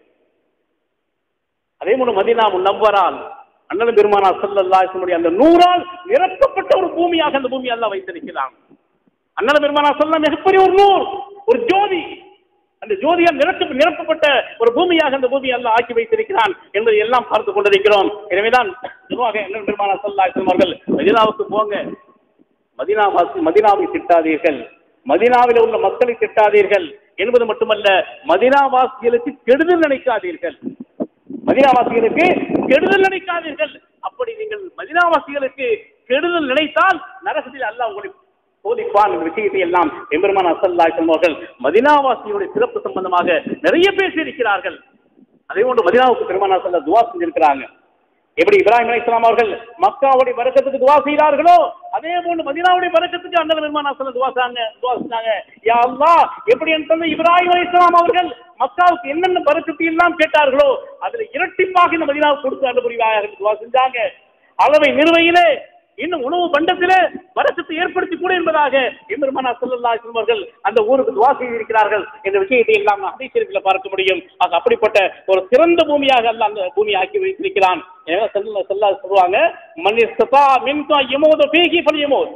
அதே போல மதினா நம்பரால் அண்ணன் பெருமானா சல்லல்லா அந்த நூறால் நிரப்பப்பட்ட ஒரு பூமியாக அந்த பூமி அல்லாஹ் வைத்திருக்கிறான் அண்ணன் பெருமானா சொல்ல மிகப்பெரிய ஒரு நூல் ஒரு ஜோதி அந்த ஜோதியால் நிரப்ப நிரப்பப்பட்ட ஒரு பூமியாக அந்த பூமி அல்லாஹ் ஆக்கி வைத்திருக்கிறான் என்பதை எல்லாம் பார்த்து கொண்டிருக்கிறோம் எனவேதான் நிர்வாக அண்ணன் பெருமானா சல்லா அவர்கள் மதினாவுக்கு போங்க மதினா வாசி மதினாவை திட்டாதீர்கள் மதினாவில் உள்ள மக்களை திட்டாதீர்கள் என்பது மட்டுமல்ல மதினா வாசிகளுக்கு கெடுதல் நினைக்காதீர்கள் மதினாவாசிகளுக்கு கெடுதல் நினைக்காதீர்கள் அப்படி நீங்கள் மதினாவாசிகளுக்கு கெடுதல் நினைத்தால் நரகத்தில் அல்லாஹ் உங்களை போதிப்பான் என்ற விஷயத்தை எல்லாம் எம்பெருமான் அசல்லா அவர்கள் மதினாவாசிகளுடைய சிறப்பு சம்பந்தமாக நிறைய பேசியிருக்கிறார்கள் அதே போன்று மதினாவுக்கு பெருமானா சொல்ல துவா செஞ்சிருக்கிறாங்க எப்படி இப்ராஹிம் அலி இஸ்லாம் அவர்கள் மக்காவுடைய வரக்கத்துக்கு துவா செய்தார்களோ அதே போன்று மதினாவுடைய வரக்கத்துக்கு அண்ணன் பெருமானா சொல்ல துவா செய்தாங்க துவா செஞ்சாங்க யா அல்லாஹ் எப்படி என் தந்தை இப்ராஹிம் அலி இஸ்லாம் அவர்கள் மக்காவுக்கு என்னென்ன பரக்கத்து எல்லாம் கேட்டார்களோ அதுல இரட்டிப்பாக இந்த மதினாவுக்கு கொடுத்து அன்று புரிவாயாக துவா செஞ்சாங்க அளவை நிறுவையிலே இன்னும் உணவு பண்டத்திலே வரக்கத்தை ஏற்படுத்தி கூட என்பதாக எம்பெருமானா சல்லல்லா அவர்கள் அந்த ஊருக்கு துவா செய்திருக்கிறார்கள் என்ற விஷயத்தை எல்லாம் நாம் ஹதீஸில் பார்க்க முடியும் ஆக அப்படிப்பட்ட ஒரு சிறந்த பூமியாக அல்ல அந்த பூமியை ஆக்கி வைத்திருக்கிறான் எனவே செல்ல செல்லா சொல்லுவாங்க மன்னிஸ்தா மின்கா எமோத பேகி பலியமோத்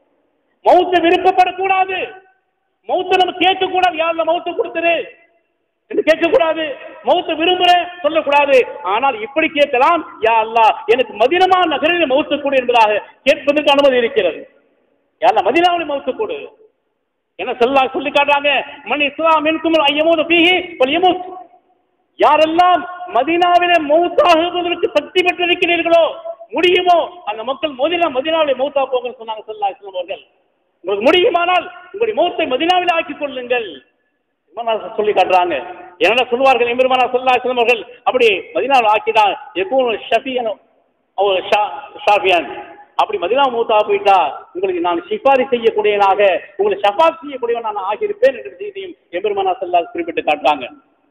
மௌத்த விருப்பப்படக்கூடாது மௌத்த நம்ம கேட்கக்கூடாது யாரில் மௌத்த கொடுத்துரு என்று கேட்கக்கூடாது மௌத்த விரும்புறேன் சொல்லக்கூடாது ஆனால் இப்படி கேட்கலாம் யா அல்லாஹ் எனக்கு மதினமா நகரில் மௌத்த கொடு என்பதாக கேட்பதற்கு அனுமதி இருக்கிறது யாரா மதினாவில் மௌத்த கொடு என்ன சொல்லா சொல்லி காட்டுறாங்க மணி இஸ்லாம் எனக்கும் ஐயமோத பீகி பலியமோத் யாரெல்லாம் மதினாவிலே மௌத்தாகுவதற்கு சக்தி பெற்றிருக்கிறீர்களோ முடியுமோ அந்த மக்கள் மோதினா மதினாவிலே மௌத்தா போங்கன்னு சொன்னாங்க சொல்லா இஸ்லாம் அவர்கள் உங்களுக்கு முடியுமானால் உங்களுடைய மௌத்தை மதினாவில் ஆக்கிக் கொள்ளுங்கள் பெருமானார் சொல்லி காட்டுறாங்க என்ன சொல்லுவார்கள் எம்பெருமானா சொல்லா அவர்கள் அப்படி மதினாவில் ஆக்கிதான் எப்பவும் ஷஃபியன் அவர் ஷாஃபியான் அப்படி மதினா மூத்தா போயிட்டா உங்களுக்கு நான் சிபாரி செய்யக்கூடியவனாக உங்களை ஷஃபாத் செய்யக்கூடியவன் நான் ஆகியிருப்பேன் என்ற செய்தியும் எம்பெருமானா சொல்லா குறிப்பிட்டு காட்டுறாங்க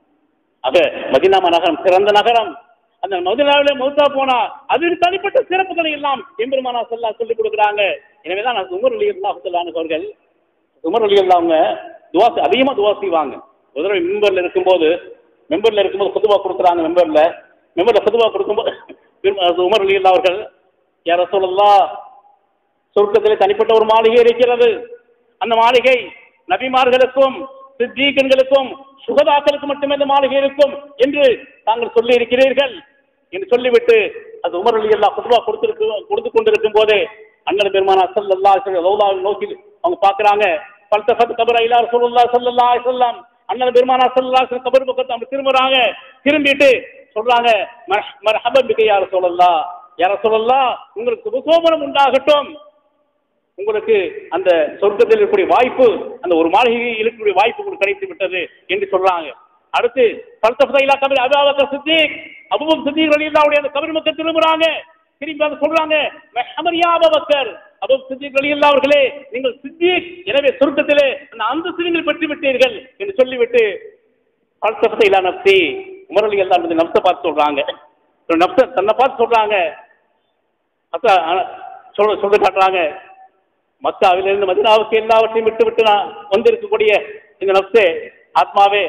ஆக மதினா நகரம் சிறந்த நகரம் அந்த மதினாவிலே மௌத்தா போனா அது தனிப்பட்ட சிறப்புகளை எல்லாம் எம்பெருமானா சொல்லா சொல்லிக் கொடுக்குறாங்க எனவேதான் நான் உமர் அலி அல்லாஹ் அவர்கள் உமர் அலி அவங்க துவா செய்- அதிகமா துவா செய்வாங்க ஒரு தடவை மெம்பர்ல இருக்கும்போது மெம்பர்ல இருக்கும்போது புதுவா கொடுக்குறாங்க மெம்பர்ல மெம்பர்ல புதுவா கொடுக்கும்போது பெரும்- அது உமர் அலி அல்லா அவர்கள் யார சொல்லலாம் சொர்க்கத்திலே தனிப்பட்ட ஒரு மாளிகை இருக்கிறது அந்த மாளிகை நபிமார்களுக்கும் சித்தீகன்களுக்கும் சுகதாக்களுக்கு மட்டுமே இந்த மாளிகை இருக்கும் என்று தாங்கள் சொல்லி இருக்கிறீர்கள் என்று சொல்லிவிட்டு அது உமர் அலி அல்லா புதுவா கொடுத்திருக்கு கொடுத்து கொண்டிருக்கும் போதே அண்ணன் பெருமானா சல்லல்லா லௌலாவை நோக்கி அவங்க பார்க்கறாங்க பல்தஃபத் கபர இலா ரசூலுல்லாஹ் ஸல்லல்லாஹு அலைஹி வஸல்லம் அண்ணன் பெருமானா ஸல்லல்லாஹு அலைஹி வஸல்லம் கபர் பக்கத்து அவங்க திரும்புறாங்க திரும்பிட்டு சொல்றாங்க மர் மர்ஹபன் பிக யா ரசூலல்லாஹ் யா ரசூலல்லாஹ் உங்களுக்கு சுபசோபனம் உண்டாகட்டும் உங்களுக்கு அந்த சொர்க்கத்தில் இருக்கக்கூடிய வாய்ப்பு அந்த ஒரு மாளிகையில் இருக்கக்கூடிய வாய்ப்பு உங்களுக்கு கிடைத்து விட்டது என்று சொல்றாங்க அடுத்து பல்சஃபா இலா கபர் அபூபக்கர் சித்திக் அபூபக்கர் சித்திக் ரலியல்லாஹு அந்த கபர் மக்கள் திரும்புறாங்க திரும்பி வந்து சொல்றாங்க "மஹ்மத் யா அபூபக்கர் அபூபக்கர் சித்திக் ரலியல்லாஹு அவர்களே நீங்கள் சித்திக் எனவே சொர்க்கத்திலே அந்த அந்தஸ்து நீங்கள் பெற்று விட்டீர்கள் என்று சொல்லிவிட்டு பல்சஃபா இலா நப்சி உமர் அலி அல்லாஹ் அந்த நப்சை பார்த்து சொல்றாங்க ஒரு நப்சை தன்னை பார்த்து சொல்றாங்க அப்ப அஹ், சொல்ல சொல்லி காட்டுறாங்க மக்காவிலிருந்து மதினாவுக்கு எல்லாவற்றையும் விட்டு விட்டு நான் வந்திருக்கக்கூடிய இந்த நப்சே ஆத்மாவே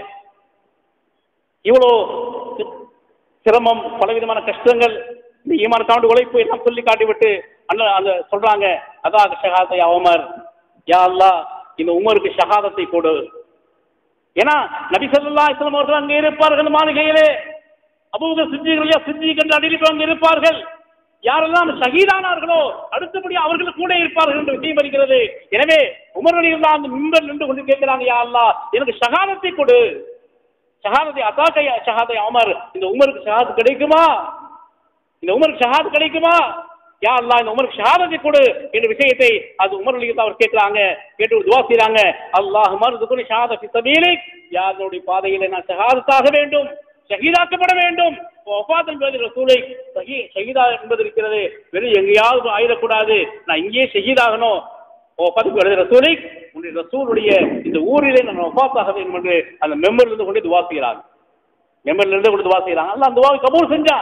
இவ்வளோ சி- சிரமம் பலவிதமான கஷ்டங்கள் இந்த ஈமான காண்டு உழைப்பு எல்லாம் சொல்லி காட்டிவிட்டு அண்ணன் அந்த சொல்றாங்க அதான் ஷஹாதை உமர் யா அல்லாஹ் இந்த உமருக்கு ஷஹாதத்தை கொடு ஏன்னா நபி ஸல்லல்லாஹு அலைஹி வஸல்லம் அவர்கள் அங்கே இருப்பார்கள் மாளிகையிலே அபூபக்கர் சித்திகள் சித்திக் என்று அடியில் அங்கே இருப்பார்கள் யாரெல்லாம் ஷஹீதானார்களோ அடுத்தபடி அவர்கள் கூட இருப்பார்கள் என்ற விஷயம் வருகிறது எனவே உமர் அலி அல்லாஹ் அந்த மிம்பர் நின்று கொண்டு கேட்கிறாங்க யா அல்லாஹ் எனக்கு ஷஹாதத்தை கொடு ஷஹாதத்தை அதாக்கை ஷஹாதை அமர் இந்த உமருக்கு ஷஹாத் கிடைக்குமா இந்த உமருக்கு ஷஹாத் கிடைக்குமா யா அல்லாஹ் இந்த உமருக்கு ஷஹாதத்தை கொடு என்ற விஷயத்தை அது உமர் அலி அல்லாஹ் அவர் கேட்கிறாங்க கேட்டு ஒரு துவா செய்றாங்க அல்லாஹ் மருதுகுனி ஷஹாத ஃபி சபீலிக் யாருடைய பாதையிலே நான் ஷஹாதத்தாக வேண்டும் ஷஹீதாக்கப்பட வேண்டும் வஃபாத் என்பது ரசூலை ஷஹீ ஷஹீதா என்பது இருக்கிறது வெறும் எங்கேயாவது ஆயிடக்கூடாது நான் இங்கேயே ஷஹீதாகணும் வஃபாத்துக்கு எழுத ரசூலை உன்னுடைய ரசூலுடைய இந்த ஊரிலே நான் வஃபாத்தாக வேண்டும் என்று அந்த மெம்பர்ல இருந்து கொண்டு துவா செய்கிறாங்க மெம்பர்ல இருந்து கொண்டு துவா செய்கிறாங்க அல்லாஹ் அந்த துவாவை கபூல் செஞ்சான்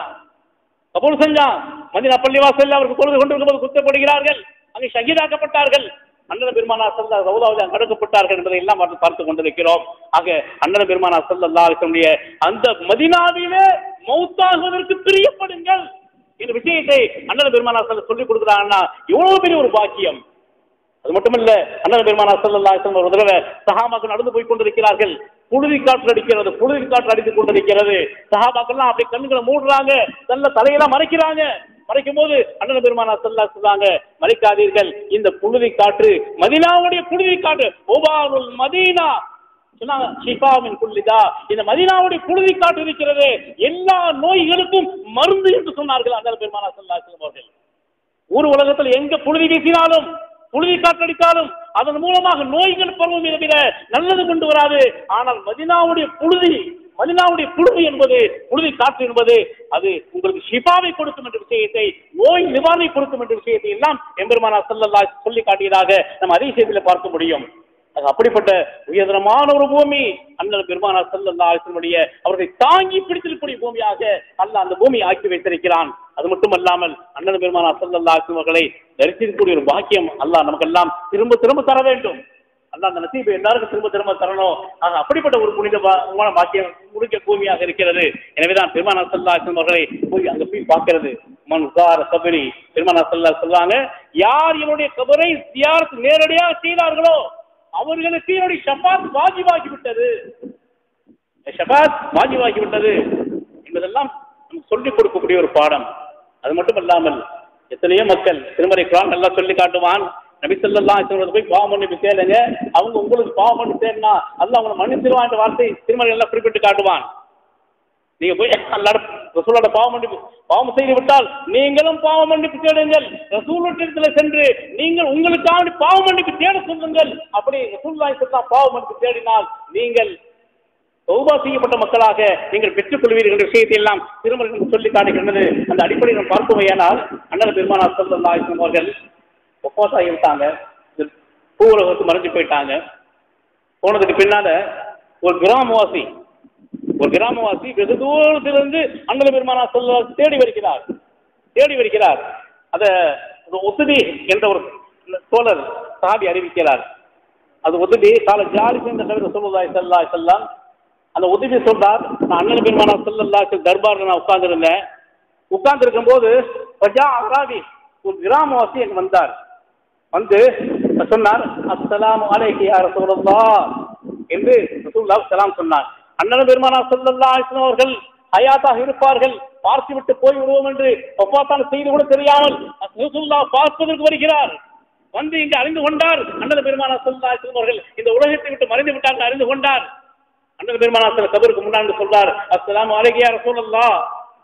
கபூல் செஞ்சான் மதினா பள்ளிவாசல்ல அவருக்கு தொழுது கொண்டிருக்கும்போது குத்தப்படுகிறார்கள் அங்கே ஷஹீதாக்கப்பட்டார்கள் அண்ணன் பெருமானா சல்லா ரவுதாவில் அங்கு அடக்கப்பட்டார்கள் என்பதை எல்லாம் பார்த்து பார்த்து கொண்டிருக்கிறோம் ஆக அண்ணன் பெருமானா சல்லல்லா அலிசனுடைய அந்த மதினாவிலே மௌத்தாகுவதற்கு பிரியப்படுங்கள் இந்த விஷயத்தை அண்ணன் பெருமானா சொல்ல சொல்லிக் கொடுக்குறாங்கன்னா எவ்வளவு பெரிய ஒரு பாக்கியம் அது மட்டுமல்ல அண்ணன் பெருமானா சல்லல்லா அலிசன் ஒரு தடவை சஹாபாக்கள் நடந்து போய் கொண்டிருக்கிறார்கள் புழுதி காற்று அடிக்கிறது புழுதி காற்று அடித்துக் கொண்டிருக்கிறது சஹாபாக்கள்லாம் அப்படி கண்ணுகளை மூடுறாங்க நல்ல தலையெல்லாம் மறைக்கிறாங்க மறைக்கும் போது அண்ணன் பெருமானா சல்லா சொல்றாங்க மறைக்காதீர்கள் இந்த புழுதி காற்று மதினாவுடைய புழுதி காற்று ஓபாருல் மதீனா சொன்னாங்க ஷிஃபாமின் குல்லிதா இந்த மதீனாவுடைய புழுதி காற்று இருக்கிறது எல்லா நோய்களுக்கும் மருந்து என்று சொன்னார்கள் அண்ணன் பெருமானா சல்லா அவர்கள் ஊர் உலகத்தில் எங்க புழுதி வீசினாலும் புழுதி காற்றடித்தாலும் அதன் மூலமாக நோய்கள் பரவும் தவிர நல்லது கொண்டு வராது ஆனால் மதினாவுடைய புழுதி மதினாவுடைய புழுதி என்பது புழுதி காற்று என்பது அது உங்களுக்கு ஷிஃபாவை கொடுக்கும் என்ற விஷயத்தை நோய் நிவாரணை கொடுக்கும் என்ற விஷயத்தை எல்லாம் எம்பெருமானா சல்லல்லா சொல்லி காட்டியதாக நம்ம அதிசயத்தில் பார்க்க முடியும் அது அப்படிப்பட்ட உயர்தரமான ஒரு பூமி அண்ணன் பெருமானா சல்லல்லா அலிசனுடைய அவர்களை தாங்கி பிடித்திருக்கக்கூடிய பூமியாக அல்லாஹ் அந்த பூமியை ஆக்கி வைத்திருக்கிறான் அது மட்டுமல்லாமல் அண்ணன் பெருமானா சல்லல்லா அலிஸ்லம் அவர்களை தரிசிக்கக்கூடிய ஒரு பாக்கியம் அல்லாஹ் நமக்கெல்லாம் திரும்ப திரும்ப தர வேண்டும் அல்லாஹ் அந்த நசீபை எல்லாருக்கும் திரும்ப திரும்ப தரணும் ஆக அப்படிப்பட்ட ஒரு புனித பா- உமான பாக்கியம் முடிக்க பூமியாக இருக்கிறது எனவேதான் பெருமானா சல்லா அலிஸ்லம் அவர்களை போய் அங்க போய் பார்க்கிறது மன்சார கபரி பெருமானா சல்லா சொல்றாங்க யார் என்னுடைய கபரை சியாரத் நேரடியாக செய்தார்களோ அவர்களுக்கு என்னுடைய ஷபாத் வாஜிவாகி விட்டது ஷபாத் வாஜிவாகி விட்டது என்பதெல்லாம் நமக்கு சொல்லிக் கொடுக்கக்கூடிய ஒரு பாடம் அது மட்டும் இல்லாமல் எத்தனையோ மக்கள் திருமறை குரான் நல்லா சொல்லி காட்டுவான் நபி ஸல்லல்லாஹு அலைஹி வஸல்லம் போய் பாவம் மன்னிப்பு கேளுங்க அவங்க உங்களுக்கு பாவம் மன்னிப்பு தேடினா அல்லாஹ் உங்களை மன்னிச்சிருவான் என்ற வார்த்தை திருமறை எல்லாம் குறிப்பிட்டு காட்டுவான் நீங்க போய் அல்லாட ரசூலோட பாவ மன்னிப்பு பாவம் செய்து விட்டால் நீங்களும் பாவ மன்னிப்பு தேடுங்கள் ரசூலுட்டிடத்தில் சென்று நீங்கள் உங்களுக்காக பாவ மன்னிப்பு தேட சொல்லுங்கள் அப்படி ரசூலுல்லாஹி ஸல்லல்லாஹு பாவ மன்னிப்பு தேடினால் நீங்கள் தௌபா செய்யப்பட்ட மக்களாக நீங்கள் பெற்றுக் கொள்வீர்கள் என்ற விஷயத்தை எல்லாம் திருமணம் சொல்லி காட்டுகின்றது அந்த அடிப்படையில் நாம் பார்ப்போமேயானால் அண்ணன் பெருமானா ஸல்லல்லாஹு அலைஹி வஸல்லம் அவர்கள் ஒப்போசாகி விட்டாங்க பூவுலகத்து மறைஞ்சு போயிட்டாங்க போனதுக்கு பின்னால ஒரு கிராமவாசி ஒரு கிராமவாசி வெகு தூரத்திலிருந்து அண்ணல் பெருமானா சொல்ல தேடி வருகிறார் தேடி வருகிறார் அத ஒரு ஒத்துடி என்ற ஒரு தோழர் சாபி அறிவிக்கிறார் அது உதவி கால ஜாலி சேர்ந்த தவிர சொல்லுதாய் செல்லா செல்லாம் அந்த உதவி சொல்றார் நான் அண்ணன் பெருமானா சொல்லல்லா தர்பார்ல நான் உட்கார்ந்துருந்தேன் உட்கார்ந்து போது அராபி ஒரு கிராமவாசி எனக்கு வந்தார் வந்து சொன்னார் அஸ்ஸலாமு அலைஹி யா ரசூலுல்லாஹ் என்று ரசூலுல்லாஹ் சலாம் சொன்னார் அண்ணன் பெருமானா ஸல்லல்லாஹு அலைஹி வஸல்லம் அவர்கள் ஹயாத்தாக இருப்பார்கள் பார்த்து விட்டு போய் விடுவோம் என்று ஒப்பாத்தான செய்து கூட தெரியாமல் ரசூலுல்லாஹ் பார்ப்பதற்கு வருகிறார் வந்து இங்கு அறிந்து கொண்டார் அண்ணன் பெருமானா ஸல்லல்லாஹு அலைஹி வஸல்லம் அவர்கள் இந்த உலகத்தை விட்டு மறைந்து விட்டார்கள் அறிந்து கொண்டார் அண்ணன் பெருமானா சில கபருக்கு முன்னாடி சொல்றார் அஸ்ஸலாமு அலைஹி யா ரசூலுல்லாஹ்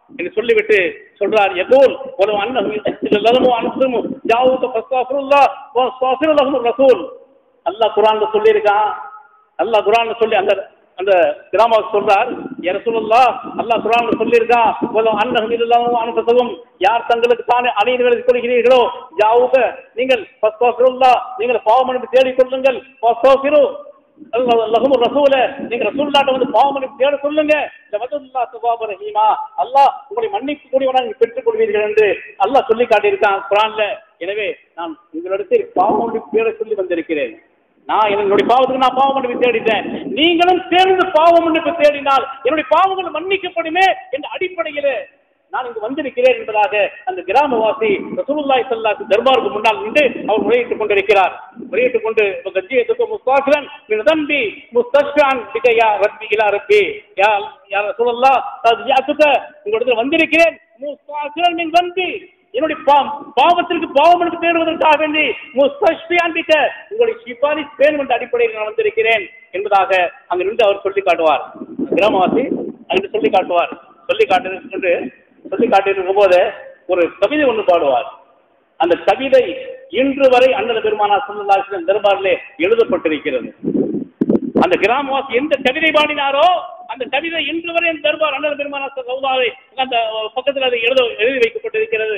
என்று சொல்லிவிட்டு சொல்றார் எகோல் ஒரு அண்ணன் லலமு அனுசுமு ஜாவுக ஃபஸ்தாஃபிருல்லா வஸ்தாஃபிரு லஹும் ரசூல் அல்லாஹ் குர்ஆன்ல சொல்லியிருக்கான் அல்லாஹ் குர்ஆன்ல சொல்லி அந்த அந்த கிராமம் சொல்றார் யார் சொல்லல்லா அல்லாஹ் குர்ஆன்ல சொல்லியிருக்கான் வலோ அன்னஹும் இல்லல்லாஹு அனுபவம் யார் தங்களுக்கு தானே அணைந்து கொள்கிறீர்களோ ஜாவுக நீங்கள் ஃபஸ்தாஃபிருல்லா நீங்கள் பாவ மன்னிப்பு தேடிக் கொள்ளுங்கள் வஸ்தாஃபிரு லஹும் ரசூல நீங்க ரசூல்லாட்ட வந்து பாவ மன்னிப்பு தேட சொல்லுங்க லவதுல்லா சுபாப ரஹீமா அல்லாஹ் உங்களை மன்னிப்பு கூடியவனாக நீங்க பெற்றுக் கொள்வீர்கள் என்று அல்லாஹ் சொல்லி காட்டியிருக்கான் குரான்ல எனவே நான் உங்களிடத்தில் பாவ மன்னிப்பு தேட சொல்லி வந்திருக்கிறேன் நான் என்னுடைய பாவத்துக்கு நான் பாவ மன்னிப்பு தேடிட்டேன் நீங்களும் சேர்ந்து பாவ மன்னிப்பு தேடினால் என்னுடைய பாவங்கள் மன்னிக்கப்படுமே என்ற அடிப்படையிலே நான் இங்கு வந்திருக்கிறேன் என்பதாக அந்த கிராமவாசி ரசூலுல்லாஹி ஸல்லல்லாஹு தர்பாருக்கு முன்னால் நின்று அவர் முறையிட்டுக் கொண்டிருக்கிறார் முறையிட்டுக் கொண்டு கஜியத்துக்கு முஸ்தாஃபிரன் மின் தம்பி முஸ்தஷ்பான் பிக யா ரப்பி இலா ரப்பி யா யா ரசூலுல்லாஹ் தஜியத்துக்கு உங்களிடத்தில் வந்திருக்கிறேன் முஸ்தாஃபிரன் மின் தம்பி என்னுடைய பா- பாவத்திற்கு பாவமனுக்கு தேடுவதற்காக வேண்டி முஸ்தஷ்பியான் பிக உங்களுடைய சிபாரிஸ் வேணும் என்ற அடிப்படையில் நான் வந்திருக்கிறேன் என்பதாக அங்கு நின்று அவர் சொல்லி காட்டுவார் கிராமவாசி அங்கு சொல்லி காட்டுவார் சொல்லி காட்டு சொல்லி காட்டியிருக்கும் போது ஒரு கவிதை ஒன்று பாடுவார் அந்த கவிதை இன்று வரை அண்ணல் பெருமானா சொல்லலாசின் தர்பாரிலே எழுதப்பட்டிருக்கிறது அந்த கிராமவாசி எந்த கவிதை பாடினாரோ அந்த கவிதை இன்று வரை அந்த தர்பார் அண்ணல் பெருமானா சௌதாவை அந்த பக்கத்தில் அது எழுத எழுதி வைக்கப்பட்டிருக்கிறது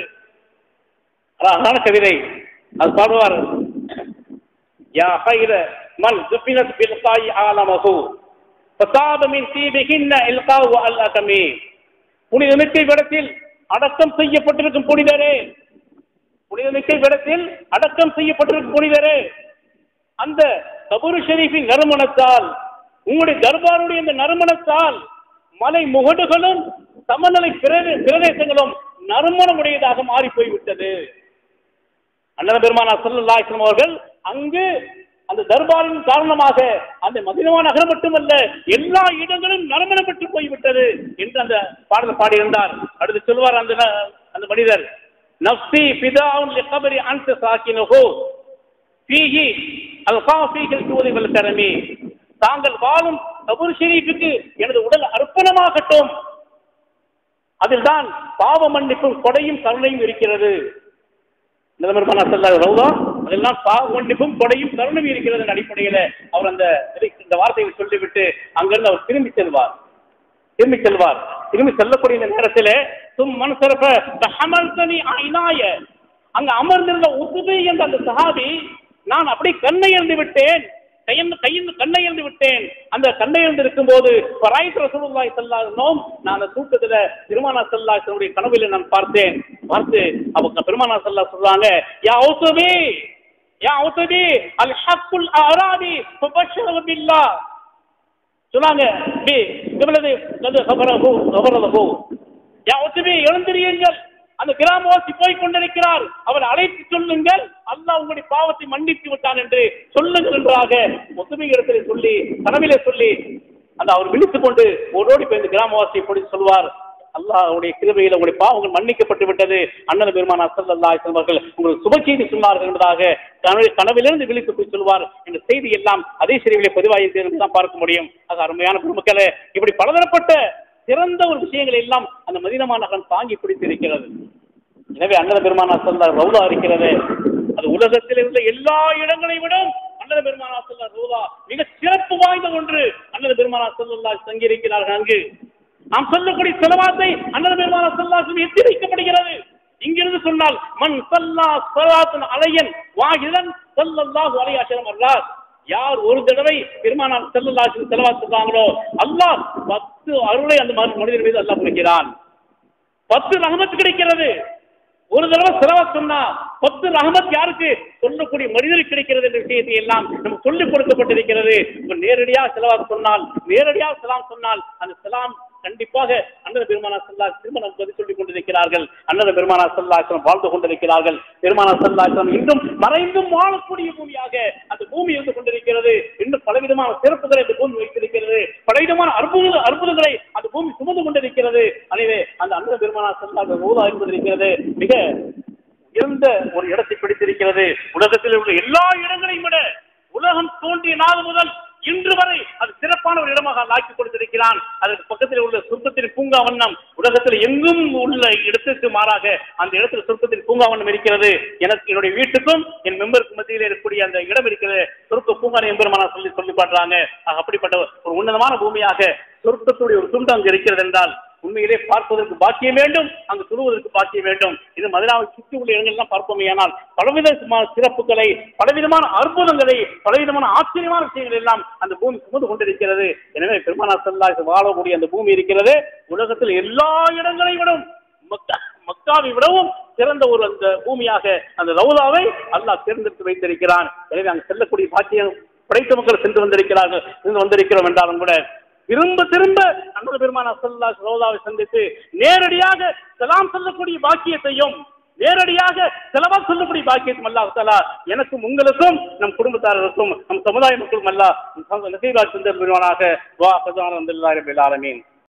அழகான கவிதை அது பாடுவார் யா ஹைர மன் துப்பினத் பில்காய் ஆலமஹு فصاب من سيبهن إلقاء الأتمي புனிதமிக்க விடத்தில் அடக்கம் செய்யப்பட்டிருக்கும் புனிதரே புனிதமிக்க விடத்தில் அடக்கம் செய்யப்பட்டிருக்கும் புனிதரே அந்த கபூர் ஷெரீஃபின் நறுமணத்தால் உங்களுடைய தர்பாருடைய இந்த நறுமணத்தால் மலை முகடுகளும் சமநிலை பிரதே- பிரதேசங்களும் நறுமணமுடையதாக மாறி போய்விட்டது அண்ணன் பெருமானா சல்லல்லாஹு அலைஹி வஸல்லம் அவர்கள் அங்கு அந்த தர்பாரின் காரணமாக அந்த மதினவா நகரம் மட்டுமல்ல எல்லா இடங்களும் நறுமணம் பெற்று போய்விட்டது என்று அந்த பாடல் பாடியிருந்தார் அடுத்து சொல்வார் அந்த ந- அந்த மனிதர் நஃப்சி பிதாவுன் லிகபரி அன்த சாக்கினஹு ஃபீஹி அல்காஃபீஹில் தூதி வல் கரமி தாங்கள் வாழும் கபூர் ஷெரீஃபுக்கு எனது உடல் அர்ப்பணமாகட்டும் அதில்தான் பாவ மன்னிப்பும் கொடையும் கருணையும் இருக்கிறது நிலமர்பான சொல்லாத ரவுதா அதெல்லாம் பாவ மன்னிப்பும் கொடையும் கருணையும் இருக்கிறது என்ற அடிப்படையில் அவர் அந்த இதை- இந்த வார்த்தையை சொல்லிவிட்டு அங்கிருந்து அவர் திரும்பி செல்வார் திரும்பி செல்வார் திரும்பி செல்லக்கூடிய இந்த நேரத்தில் தும் மனசரப்ப தஹமல்தனி ஐநாய அங்க அமர்ந்திருந்த உத்துபி என்ற அந்த சஹாபி நான் அப்படி கண்ணை இருந்து விட்டேன் கையந்து கையில் கண்ணை இருந்து விட்டேன் அந்த கண்ணை இருந்து இருக்கும்போது பராயித் ரசூலுல்லாஹி ஸல்லல்லாஹு அலைஹி வஸல்லம் நான் அந்த தூக்கத்துல பெருமானா ஸல்லல்லாஹு அலைஹி வஸல்லம் கனவில நான் பார்த்தேன் பார்த்து அவங்க பெருமானா ஸல்லல்லாஹு சொல்றாங்க யா உத்துபி யா உத்துபி அல் ஹக்குல் அராதி ஃபபஷரு பில்லாஹ் சொன்னாங்க பி இவ்வளவு அது ஹபரஹு ஹபரஹு யா உத்துபி எழுந்திரியுங்கள் அந்த கிராமவாசி போய் கொண்டிருக்கிறார் அவர் அழைத்து சொல்லுங்கள் அல்லாஹ் உங்களுடைய பாவத்தை மன்னித்து விட்டான் என்று சொல்லுங்கள் என்றாக ஒத்துமை இடத்திலே சொல்லி கனவிலே சொல்லி அந்த அவர் விழித்துக் கொண்டு ஓடோடி போய் இந்த கிராமவாசியை பிடித்து சொல்வார் அல்லாஹ்வுடைய கிருபையில் உங்களுடைய பாவங்கள் மன்னிக்கப்பட்டு விட்டது அண்ணன் பெருமான் அசல்லா அவர்கள் உங்களுக்கு சுப செய்தி சொன்னார்கள் என்பதாக கனவு கனவிலிருந்து விழித்து போய் சொல்வார் என்ற செய்தி எல்லாம் அதே சிறிவிலே பதிவாகியிருக்கிறது தான் பார்க்க முடியும் அது அருமையான பெருமக்களே இப்படி பலதரப்பட்ட சிறந்த ஒரு விஷயங்களை எல்லாம் அந்த மதினமா நகரம் தாங்கி பிடித்திருக்கிறது எனவே அண்ணன் பெருமானா சொல்ல ரவுதா இருக்கிறது அது உலகத்தில் உள்ள எல்லா இடங்களை விடும் அண்ணன் பெருமானா சொல்ல ரவுதா மிக சிறப்பு வாய்ந்த ஒன்று அண்ணன் பெருமானா சொல்லா தங்கியிருக்கிறார்கள் அங்கு நாம் சொல்லக்கூடிய செலவாத்தை அண்ணன் பெருமானா சொல்லா எத்தி வைக்கப்படுகிறது இங்கிருந்து சொன்னால் மண் சல்லா சலாத்தன் அலையன் வாகிதன் சல்லல்லாஹு அலைஹி வஸல்லம் அல்லாஹ் யார் ஒரு தடவை பெருமானார் செல்லல்லாஹு செலவா சொல்றாங்களோ அல்லாஹ் பத்து அருளை அந்த மனிதர் மீது அல்லாஹ் கொடுக்கிறான் பத்து ரஹமத் கிடைக்கிறது ஒரு தடவை செலவா சொன்னா பத்து ரஹமத் யாருக்கு சொல்லக்கூடிய மனிதருக்கு கிடைக்கிறது என்ற விஷயத்தை எல்லாம் நமக்கு சொல்லிக் கொடுக்கப்பட்டிருக்கிறது இப்ப நேரடியாக செலவா சொன்னால் நேரடியாக செலாம் சொன்னால் அந்த செலாம் கண்டிப்பாக அண்ணன் பெருமானா சல்லா திருமணம் பதில் சொல்லிக் கொண்டிருக்கிறார்கள் அண்ணன் பெருமானா சல்லாசனம் வாழ்ந்து கொண்டிருக்கிறார்கள் பெருமானா சல்லாசனம் இன்றும் மறைந்தும் வாழக்கூடிய பூமியாக அந்த பூமி இருந்து கொண்டிருக்கிறது இன்னும் பலவிதமான சிறப்புகளை அந்த பூமி வைத்திருக்கிறது பலவிதமான அற்புத அற்புதங்களை அந்த பூமி சுமந்து கொண்டிருக்கிறது எனவே அந்த அண்ணன் பெருமானா சல்லா ஊதா என்பது இருக்கிறது மிக உயர்ந்த ஒரு இடத்தை பிடித்திருக்கிறது உலகத்தில் உள்ள எல்லா இடங்களையும் விட உலகம் தோன்றிய நாள் முதல் இன்று வரை அது சிறப்பான ஒரு இடமாக அல்லாஹ் ஆக்கி கொடுத்திருக்கிறான் அதற்கு பக்கத்தில் உள்ள சுத்தத்தின் பூங்கா வண்ணம் உலகத்தில் எங்கும் உள்ள இடத்திற்கு மாறாக அந்த இடத்துல சொர்க்கத்தின் பூங்காவனம் இருக்கிறது எனக்கு என்னுடைய வீட்டுக்கும் என் மெம்பருக்கு மத்தியில் இருக்கக்கூடிய அந்த இடம் இருக்கிறது சொர்க்க பூங்கான எம்பெருமானா சொல்லி சொல்லி பாடுறாங்க ஆக, அப்படிப்பட்ட ஒரு உன்னதமான பூமியாக சொர்க்கத்துடைய ஒரு துண்டு அங்கு இருக்கிறது என்றால் உண்மையிலே பார்ப்பதற்கு பாக்கியம் வேண்டும் அங்கு சொல்வதற்கு பாக்கியம் வேண்டும் இது மதுராவை சுற்றி உள்ள இடங்கள்லாம் பார்ப்போமே ஆனால் பலவிதமான சிறப்புகளை பலவிதமான அற்புதங்களை பலவிதமான ஆச்சரியமான விஷயங்கள் எல்லாம் அந்த பூமி சுமந்து கொண்டிருக்கிறது எனவே பெருமானா செல்லா வாழக்கூடிய அந்த பூமி இருக்கிறது உலகத்தில் எல்லா இடங்களை விடும் மக்கா மக்காவை விடவும் சிறந்த ஒரு அந்த பூமியாக அந்த ரவுதாவை அல்லாஹ் தேர்ந்தெடுத்து வைத்திருக்கிறான் எனவே அங்கு செல்லக்கூடிய பாக்கியம் படைத்த மக்கள் சென்று வந்திருக்கிறார்கள் சென்று வந்திருக்கிறோம் என்றாலும் கூட திரும்ப திரும்ப அன்பு பெருமான சல்லா ரோதாவை சந்தித்து நேரடியாக செலாம் சொல்லக்கூடிய பாக்கியத்தையும் நேரடியாக செலவா சொல்லக்கூடிய பாக்கியத்தையும் அல்லாஹ் தலா எனக்கும் உங்களுக்கும் நம் குடும்பத்தாரருக்கும் நம் சமுதாய மக்களுக்கும் அல்லாஹ் நசீராஜ் சுந்தர் பெருமானாக வா பிரதான ஆலமீன்